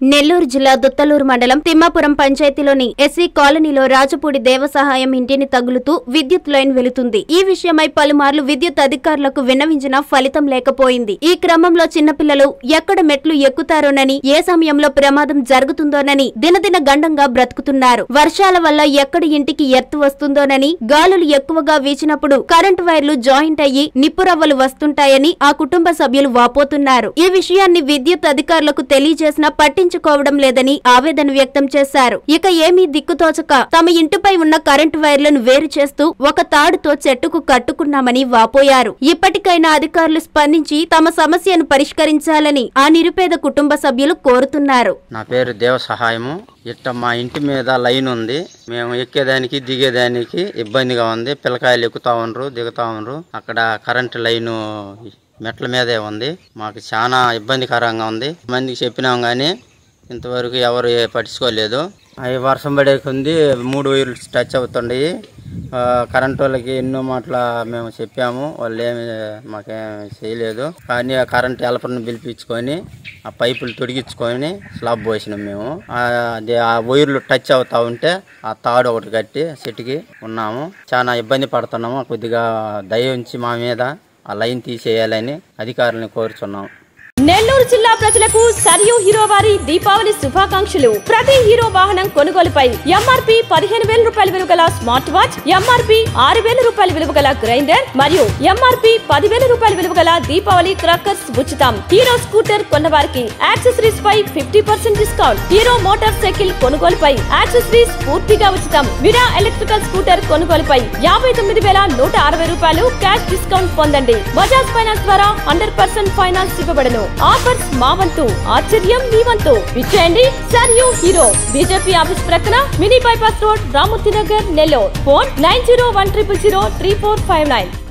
నెల్లూరు జిల్లా దుత్తలూరు మండలం తిమ్మాపురం పంచాయతీలోని ఎస్సీ కాలనీలో రాజపూడి దేవసహాయం ఇంటిని తగులుతూ విద్యుత్ లైన్ వెళుతుంది ఈ విషయమై పలుమార్లు విద్యుత్ అధికారులకు విన్నవించినా ఫలితం లేకపోయింది ఈ క్రమంలో చిన్నపిల్లలు ఎక్కడ మెట్లు ఎక్కుతారోనని ఏ సమయంలో ప్రమాదం జరుగుతుందోనని దినదిన గండంగా బ్రతుకుతున్నారు వర్షాల వల్ల ఎక్కడి ఇంటికి ఎత్తు వస్తుందోనని గాలులు ఎక్కువగా వీచినప్పుడు కరెంటు వైర్లు జాయింట్ అయ్యి నిప్పురవ్వలు వస్తుంటాయని ఆ కుటుంబ సభ్యులు వాపోతున్నారు ఈ విషయాన్ని విద్యుత్ అధికారులకు తెలియజేసినా పట్టించుకోవడం లేదని ఆవేదన వ్యక్తం చేశారు ఇక ఏమీ దిక్కుతోచక తమ ఇంటిపై ఉన్న కరెంటు వైర్లను వేరు చేస్తూ ఒక తాడుతో చెట్టుకు కట్టుకున్నామని వాపోయారు ఇప్పటికైనా అధికారులు స్పందించి తమ సమస్యను పరిష్కరించాలని ఆ నిరుపేద కుటుంబ సభ్యులు కోరుతున్నారు నా పేరు దేవ సహాయము ఇట్ట మా ఇంటి మీద లైన్ ఉంది మేము ఎక్కేదానికి దిగేదానికి ఇబ్బందిగా ఉంది పిల్లకాయలు ఎక్కుతా ఉండరు దిగుతా ఉండరు అక్కడ కరెంటు లైను మెట్ల మీదే ఉంది మాకు చాలా ఇబ్బందికరంగా ఉంది మందికి చెప్పినాం కానీ ఇంతవరకు ఎవరు ఏ పట్టించుకోలేదు అవి వర్షం పడే కొంది మూడు వైర్లు టచ్ అవుతుండయి ఆ, కరెంట్ వాళ్ళకి ఎన్నో మాటల మేము చెప్పాము వాళ్ళు ఏమి మాకేం చేయలేదు కానీ ఆ కరెంట్ హెల్పర్ని పిలిపించుకొని ఆ పైపులు తొడిగించుకొని స్లాబ్ పోసినాం మేము ఆ, అది ఆ వైర్లు టచ్ అవుతా ఉంటే ఆ తాడు ఒకటి కట్టి చెట్టుకి ఉన్నాము చాలా ఇబ్బంది పడుతున్నాము కొద్దిగా దయ ఉంచి మా మీద ఆ లైన్ తీసేయాలని అధికారులను కోరుచున్నాం నెల్లూరు జిల్లా ప్రజలకు సరియు హీరో వారి దీపావళి శుభాకాంక్షలు ప్రతి హీరో వాహనం కొనుగోలుపై ఎంఆర్పి పదిహేను వేల రూపాయల విలువ గల స్మార్ట్ వాచ్ ఎంఆర్పి ఆరు వేల రూపాయల విలువ గల గ్రైండర్ మరియు ఎంఆర్పి పదివేల రూపాయల విలువ గల దీపావళి క్రాకర్స్ ఉచితం హీరో స్కూటర్ కొన్నవారికి యాక్సెసరీస్ పై fifty percent discount Hero motorcycle కొనుగోలుపై యాక్సెసరీస్ పూర్తిగా ఉచితం విరా ఎలక్ట్రికల్ స్కూటర్ కొనుగోలుపై యాభై తొమ్మిది వేల నూట అరవై రూపాయలు క్యాష్ డిస్కౌంట్ పొందండి బజాజ్ ఫైనాన్స్ ద్వారా హండ్రెడ్ పర్సెంట్ ఫైనాన్స్ ఇవ్వబడను ఆఫర్స్ మా వంతు ఆశ్చర్యం మీ వంతు విచ్చేయండి sir you Hero BJP office ప్రక్కన mini bypass road Ramurthy Nagar Nellore phone nine zero one triple zero three four five nine